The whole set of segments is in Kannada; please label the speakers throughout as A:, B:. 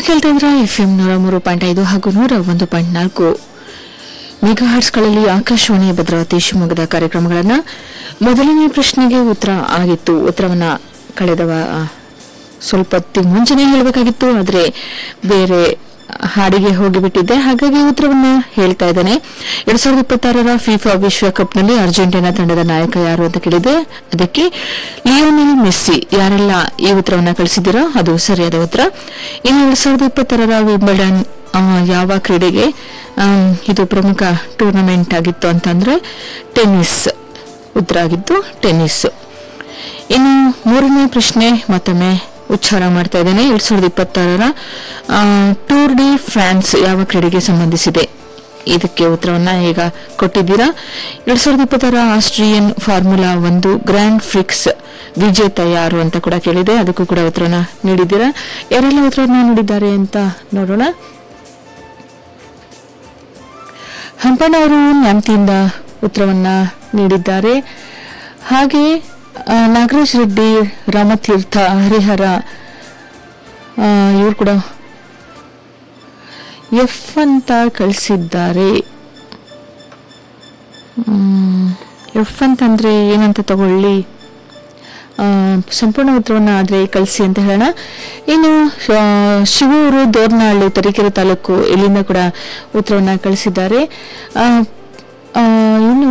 A: ಕೇಳ್ತಾ ಇದ್ರ ಎಫ್ ಎಂ ನೂರ ಮೂರು ಪಾಯಿಂಟ್ ಐದು ಹಾಗೂ ನೂರ ಒಂದು ಪಾಯಿಂಟ್ ನಾಲ್ಕು ಮೆಗಾ ಹಾರ್ಟ್ಸ್ಗಳಲ್ಲಿ ಆಕಾಶವಾಣಿಯ ಭದ್ರಾವತಿ ಶಿವಮೊಗ್ಗದ ಕಾರ್ಯಕ್ರಮಗಳನ್ನ ಮೊದಲನೇ ಪ್ರಶ್ನೆಗೆ ಉತ್ತರ ಆಗಿತ್ತು ಉತ್ತರವನ್ನ ಕಳೆದ ವಾ- ಸ್ವಲ್ಪ ಹೊತ್ತಿಗೆ ಮುಂಚೆನೇ ಹೇಳಬೇಕಾಗಿತ್ತು ಆದರೆ ಬೇರೆ ಹಾಡಿಗೆ ಹೋಗಿಬಿಟ್ಟಿದ್ದೆ ಹಾಗಾಗಿ ಉತ್ತರವನ್ನ ಹೇಳ್ತಾ ಇದ್ದೇನೆ ಎರಡ್ ಸಾವಿರದ ಇಪ್ಪತ್ತಾರರ ಫಿಫಾ ವಿಶ್ವಕಪ್ನಲ್ಲಿ ಅರ್ಜೆಂಟೀನಾ ತಂಡದ ನಾಯಕ ಯಾರು ಅಂತ ಕೇಳಿದೆ ಅದಕ್ಕೆ ಲಿಯೋನೆಲ್ ಮೆಸ್ಸಿ ಯಾರೆಲ್ಲ ಈ ಉತ್ತರವನ್ನ ಕಳಿಸಿದ್ದೀರಾ ಅದು ಸರಿಯಾದ ಉತ್ತರ ಇನ್ನು ಎರಡ್ ಸಾವಿರದ ಇಪ್ಪತ್ತಾರರ ವಿಂಬಲ್ಡನ್ ಆ, ಯಾವ ಕ್ರೀಡೆಗೆ ಆಮ್, ಇದು ಪ್ರಮುಖ ಟೂರ್ನಮೆಂಟ್ ಆಗಿತ್ತು ಅಂತಂದ್ರೆ ಟೆನ್ನಿಸ್ ಉತ್ತರ ಆಗಿತ್ತು ಟೆನ್ನಿಸ್ ಇನ್ನು ಮೂರನೇ ಪ್ರಶ್ನೆ ಮತ್ತೊಮ್ಮೆ ಉಚ್ಚಾರ ಮಾಡ್ತಾ ಇದ್ದೇನೆ ಎರಡ್ ಸಾವಿರದ ಇಪ್ಪತ್ತಾರರ ಆ, ಟೂರ್ ಡಿ ಫ್ರಾನ್ಸ್ ಯಾವ ಕ್ರೀಡೆಗೆ ಸಂಬಂಧಿಸಿದೆ ಇದಕ್ಕೆ ಉತ್ತರವನ್ನ ಈಗ ಕೊಟ್ಟಿದ್ದೀರಾ ಎರಡ್ ಸಾವಿರದ ಇಪ್ಪತ್ತರ ಆಸ್ಟ್ರಿಯನ್ ಫಾರ್ಮುಲಾ ಒಂದು ಗ್ರ್ಯಾಂಡ್ ಫ್ರಿಕ್ಸ್ ವಿಜೇತ ಯಾರು ಅಂತ ಕೂಡ ಕೇಳಿದೆ ಅದಕ್ಕೂ ಕೂಡ ಉತ್ತರವನ್ನ ನೀಡಿದ್ದೀರಾ ಯಾರೆಲ್ಲ ಉತ್ತರವನ್ನ ನೀಡಿದ್ದಾರೆ ಅಂತ ನೋಡೋಣ ಹಂಪಣ್ಣ ಅವರು ನ್ಯಾಮತಿಯಿಂದ ಉತ್ತರವನ್ನ ನೀಡಿದ್ದಾರೆ ಹಾಗೆ ಆ, ನಾಗರಾಜ್ ರೆಡ್ಡಿ ರಾಮತೀರ್ಥ ಹರಿಹರ ಇವರು ಕೂಡ ಎಫ್ ಅಂತ ಕಳಿಸಿದ್ದಾರೆ ಎಫ್ ಅಂತಂದ್ರೆ ಏನಂತ ತಗೊಳ್ಳಿ ಆ, ಸಂಪೂರ್ಣ ಉತ್ತರವನ್ನ ಆದ್ರೆ ಕಳಿಸಿ ಅಂತ ಹೇಳೋಣ ಇನ್ನು ಆ, ಶಿವೂರು ದೋರ್ನಾಳು ತರೀಕೆರೆ ತಾಲೂಕು ಇಲ್ಲಿಂದ ಕೂಡ ಉತ್ತರವನ್ನ ಕಳಿಸಿದ್ದಾರೆ ಆ, ಆ, ಇನ್ನು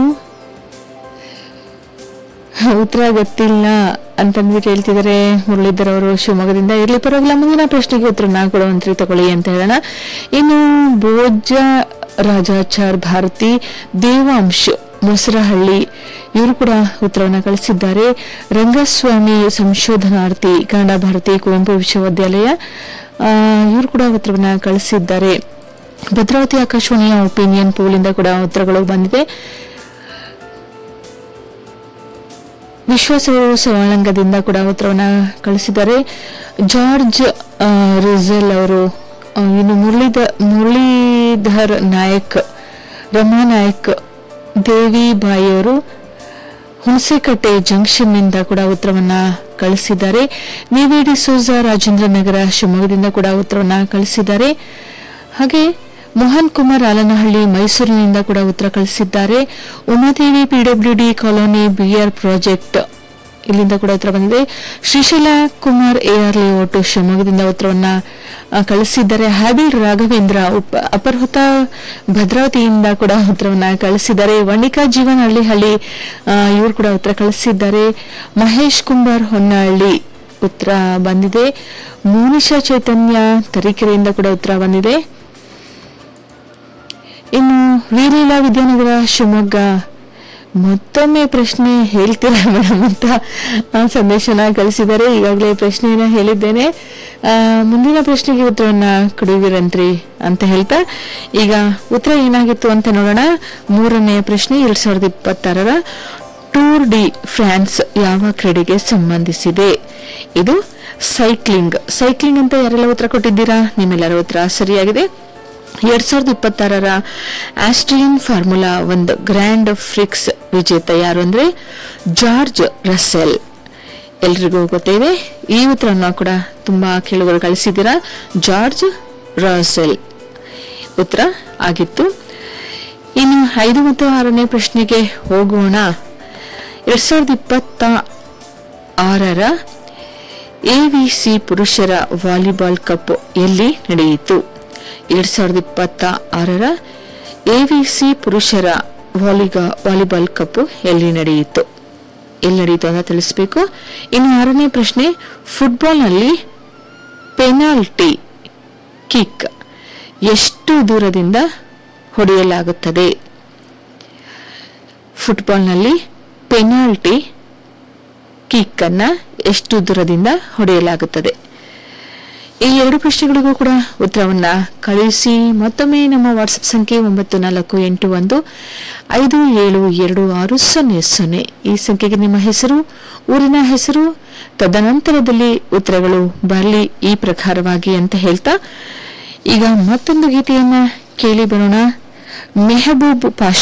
A: ಉತ್ತರ ಗೊತ್ತಿಲ್ಲ ಅಂತಂದ್ಬಿಟ್ಟು ಹೇಳ್ತಿದ್ದಾರೆ ಮುರಳೀಧರ್ ಅವರು ಶಿವಮೊಗ್ಗದಿಂದ ಇರ್ಲಿ ಪರವಾಗಿಲ್ಲ ಮುಂದಿನ ಪ್ರಶ್ನೆಗೆ ಉತ್ತರನ ಕೊಡುವಂತ್ರಿ ತಗೊಳ್ಳಿ ಅಂತ ಹೇಳೋಣ ಇನ್ನು ಭೋಜ ರಾಜಾಚಾರ್ ಭಾರತಿ ದೇವಾಂಶ್ ಮೊಸರಹಳ್ಳಿ ಇವರು ಕೂಡ ಉತ್ತರವನ್ನು ಕಳಿಸಿದ್ದಾರೆ ರಂಗಸ್ವಾಮಿ ಸಂಶೋಧನಾರ್ಥಿ ಕನ್ನಡ ಭಾರತಿ ಕುವೆಂಪು ವಿಶ್ವವಿದ್ಯಾಲಯ ಇವರು ಕೂಡ ಉತ್ತರವನ್ನು ಕಳಿಸಿದ್ದಾರೆ ಭದ್ರಾವತಿ ಆಕಾಶವಾಣಿಯ ಒಪಿನಿಯನ್ ಪೋಲಿಂದ ಕೂಡ ಉತ್ತರಗಳು ಬಂದಿದೆ ವಿಶ್ವಾಸವರು ಸವಾಳಂಗದಿಂದ ಕೂಡ ಉತ್ತರವನ್ನ ಕಳಿಸಿದ್ದಾರೆ ಜಾರ್ಜ್ ಆ, ರಿಜೆಲ್ ಅವರು ಆ, ಇನ್ನು ಮುರಳೀಧ ಮುರಳೀಧರ್ ನಾಯಕ್ ರಮಾ ನಾಯಕ್ ದೇವಿ ಬಾಯಿ ಅವರು ಹುಣಸೆಕಟ್ಟೆ ಜಂಕ್ಷನ್ ನಿಂದ ಕೂಡ ಉತ್ತರವನ್ನ ಕಳಿಸಿದ್ದಾರೆ ನಿವಿಡಿ ಸೋಜಾ ರಾಜೇಂದ್ರ ನಗರ ಶಿವಮೊಗ್ಗದಿಂದ ಕೂಡ ಉತ್ತರವನ್ನ ಕಳಿಸಿದ್ದಾರೆ ಹಾಗೆ ಮೋಹನ್ ಕುಮಾರ್ ಆಲನಹಳ್ಳಿ ಮೈಸೂರಿನಿಂದ ಕೂಡ ಉತ್ತರ ಕಳಿಸಿದ್ದಾರೆ Umadevi PWD colony BR project ಇಲ್ಲಿಂದ ಕೂಡ ಉತ್ತರ ಬಂದಿದೆ ಶ್ರೀಶೈಲ ಕುಮಾರ್ ಎಆರ್ ಲೇಔಟ್ ಶಿವಮೊಗ್ಗದಿಂದ ಉತ್ತರವನ್ನ ಆ, ಕಳಿಸಿದ್ದಾರೆ ಹ್ಯಾಬಿಲ್ ರಾಘವೇಂದ್ರ ಉಪ ಅಪರ್ಹುತ ಭದ್ರಾವತಿಯಿಂದ ಕೂಡ ಉತ್ತರವನ್ನ ಕಳಿಸಿದ್ದಾರೆ ವಣಿಕಾ ಜೀವನ್ ಹಳ್ಳಿ ಹಳ್ಳಿ ಇವರು ಕೂಡ ಉತ್ತರ ಕಳಿಸಿದ್ದಾರೆ ಮಹೇಶ್ ಕುಂಬಾರ್ ಹೊನ್ನಹಳ್ಳಿ ಉತ್ತರ ಬಂದಿದೆ ಮೋನಿಶಾ ಚೈತನ್ಯ ತರೀಕೆರೆಯಿಂದ ಕೂಡ ಉತ್ತರ ಬಂದಿದೆ ಇನ್ನು ವೀರೀಲಾ ವಿದ್ಯಾನಗರ ಶಿವಮೊಗ್ಗ ಮತ್ತೊಮ್ಮೆ ಪ್ರಶ್ನೆ ಹೇಳ್ತೀರಾ ಮೇಡಮ್ ಅಂತ ಆ, ಸಂದೇಶನ ಕಳಿಸಿದ್ದಾರೆ ಈಗಾಗಲೇ ಪ್ರಶ್ನೆಯನ್ನ ಹೇಳಿದ್ದೇನೆ ಆ, ಮುಂದಿನ ಪ್ರಶ್ನೆಗೆ ಉತ್ತರವನ್ನ ಕೊಡುವಿರಂತ್ರಿ ಅಂತ ಹೇಳ್ತಾ ಈಗ ಉತ್ತರ ಏನಾಗಿತ್ತು ಅಂತ ನೋಡೋಣ ಮೂರನೇ ಪ್ರಶ್ನೆ ಎರಡ್ ಸಾವಿರದ ಇಪ್ಪತ್ತಾರರ ಟೂರ್ ಡಿ ಫ್ರಾನ್ಸ್ ಯಾವ ಕ್ರೀಡೆಗೆ ಸಂಬಂಧಿಸಿದೆ ಇದು ಸೈಕ್ಲಿಂಗ್ ಸೈಕ್ಲಿಂಗ್ ಅಂತ ಯಾರೆಲ್ಲ ಉತ್ತರ ಕೊಟ್ಟಿದ್ದೀರಾ ನಿಮ್ಮೆಲ್ಲರ ಉತ್ತರ ಸರಿಯಾಗಿದೆ ಎರಡ್ ಸಾವಿರದ ಇಪ್ಪತ್ತಾರರ ಆಸ್ಟ್ರಿಯನ್ ಫಾರ್ಮುಲಾ ಒಂದು ಗ್ರ್ಯಾಂಡ್ ಫ್ರಿಕ್ಸ್ ವಿಜೇತ ಯಾರು ಅಂದ್ರೆ ಜಾರ್ಜ್ ರಸೆಲ್ ಎಲ್ರಿಗೂ ಗೊತ್ತಿದೆ ಈ ಉತ್ತರವನ್ನು ಕೂಡ ತುಂಬಾ ಕೇಳುಗರು ಕಳಿಸಿದ್ದೀರಾ ಜಾರ್ಜ್ ರಸೆಲ್ ಉತ್ತರ ಆಗಿತ್ತು ಇನ್ನು ಐದು ಮತ್ತು ಆರನೇ ಪ್ರಶ್ನೆಗೆ ಹೋಗೋಣ ಎರಡ್ ಸಾವಿರದ ಇಪ್ಪತ್ತ ಆರರ ಎವಿಸಿ ಪುರುಷರ ವಾಲಿಬಾಲ್ ಕಪ್ ಎಲ್ಲಿ ನಡೆಯಿತು ಎರಡ್ ಸಾವಿರದ ಇಪ್ಪತ್ತ ಆರರ ಎವಿಸಿ ಪುರುಷರ ವಾಲಿಗ ವಾಲಿಬಾಲ್ ಕಪ್ ಎಲ್ಲಿ ನಡೆಯಿತು ಎಲ್ಲಿ ನಡೆಯಿತು ಅಂತ ತಿಳಿಸ್ಬೇಕು ಇನ್ನು ಆರನೇ ಪ್ರಶ್ನೆ ಫುಟ್ಬಾಲ್ನಲ್ಲಿ ಪೆನಾಲ್ಟಿ ಕಿಕ್ ಎಷ್ಟು ದೂರದಿಂದ ಹೊಡೆಯಲಾಗುತ್ತದೆ ಫುಟ್ಬಾಲ್ನಲ್ಲಿ ಪೆನಾಲ್ಟಿ ಕಿಕ್ ಅನ್ನ ಎಷ್ಟು ದೂರದಿಂದ ಹೊಡೆಯಲಾಗುತ್ತದೆ ಈ ಎರಡು ಪ್ರಶ್ನೆಗಳಿಗೂ ಕೂಡ ಉತ್ತರವನ್ನ ಕಳುಹಿಸಿ ಮತ್ತೊಮ್ಮೆ ನಮ್ಮ ವಾಟ್ಸ್ಆಪ್ ಸಂಖ್ಯೆ ಒಂಬತ್ತು ನಾಲ್ಕು ಎಂಟು ಒಂದು ಐದು ಏಳು ಎರಡು ಆರು ಸೊನ್ನೆ ಸೊನ್ನೆ ಈ ಸಂಖ್ಯೆಗೆ ನಿಮ್ಮ ಹೆಸರು ಊರಿನ ಹೆಸರು ತದನಂತರದಲ್ಲಿ ಉತ್ತರಗಳು ಬರಲಿ ಈ ಪ್ರಕಾರವಾಗಿ ಅಂತ ಹೇಳ್ತಾ ಈಗ ಮತ್ತೊಂದು ಗೀತೆಯನ್ನ ಕೇಳಿ ಬರೋಣ ಮೆಹಬೂಬ್ ಪಾಷಾ